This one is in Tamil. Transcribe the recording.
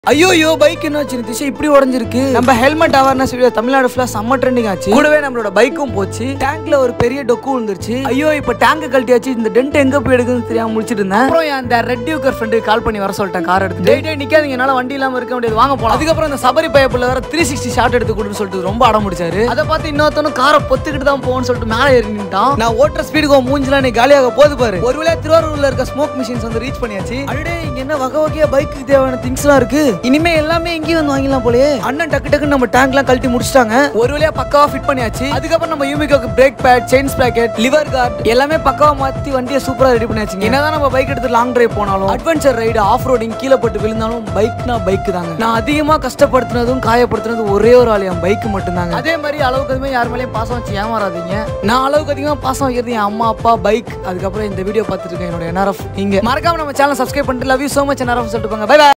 ஐயோ ஐயோ பைக் என்ன ஆச்சு திசை இப்படி உடஞ்சிருக்கு நம்ம ஹெல்மெட் அவேர்னஸ் வீடியோ தமிழ்நாடு ஃபுல்லா செம்ம ட்ரெண்டிங் ஆச்சு கூடவே நம்மளோட பைக்கும் போச்சு டேங்க்ல ஒரு பெரிய டொக்கு விழுந்துருச்சு ஐயோ இப்ப டேங்க் கழட்டியாச்சு இந்த டென்ட் எங்க போய் எடுக்குன்னு தெரியாம முடிச்சிட்டு இருந்தேன் அப்புறம் என் அந்த ரெட் டியூக்கர் ஃப்ரெண்டு கால் பண்ணி வர சொல்லிட்டேன் கார் எடுத்து டே டே நிக்காதீங்க என்னால வண்டி இல்லாம இருக்க முடியாது வாங்க போலாம் அதுக்கப்புறம் இந்த சபரி பைப்புல வர த்ரீ சிக்ஸ்டி ஷாட் எடுத்து கொடுன்னு சொல்லிட்டு ரொம்ப அடம் முடிச்சாரு அதை பார்த்து இன்னொருத்தனும் காரை பொத்துக்கிட்டு தான் போகணும்னு சொல்லிட்டு மேலே ஏறி நின்ட்டான் நான் ஓட்டுற ஸ்பீடுக்கு மூஞ்சிலாம் நீ காலியாக போது பாரு ஒருவேளை திருவாரூர்ல இருக்க ஸ்மோக் மிஷின்ஸ் வந்து ரீச் பண்ணியாச்சு அடடே இங்க என்ன வகை வகையா பைக்கு தேவையான திங்ஸ்லாம் இருக்கு இனிமே எல்லாமே இங்கேயும் வந்து வாங்கிடலாம் போலயே அண்ணன் டக்கு டக்குன்னு நம்ம டேங்க்லாம் கழட்டி முடிச்சிட்டாங்க ஒரு வழியா பக்காவா ஃபிட் பண்ணியாச்சு அதுக்கப்புறம் நம்ம யூமிகோக்கு brake pad chain sprocket lever guard எல்லாமே பக்காவா மாத்தி வண்டியை சூப்பரா ரெடி பண்ணியாச்சு என்னதான் நம்ம பைக் எடுத்து லாங் டிரைவ் போனாலும் அட்வென்ச்சர் ரைடு ஆஃப் ரோடிங் கீழே போட்டு விழுந்தாலும் பைக்னா பைக் தாங்க நான் அதிகமா கஷ்டப்படுத்தினதும் காயப்படுத்தினதும் ஒரே ஒரு ஆள் என் பைக் மட்டும்தாங்க அதே மாதிரி அளவுக்கு அதிகமாக யார் மேலேயும் பாசம் வச்சு ஏமாறாதீங்க நான் அளவுக்கு அதிகமாக பாசம் வைக்கிறது என் அம்மா அப்பா பைக் அதுக்கப்புறம் இந்த வீடியோ பார்த்துட்டு இருக்கேன் என்னோட என்ஆர்எஃப் நீங்க மறக்காம நம்ம சேனல் சப்ஸ்கிரைப் பண்ணிட்டு love you so much NRF சொல்லிட்டு போங்க பை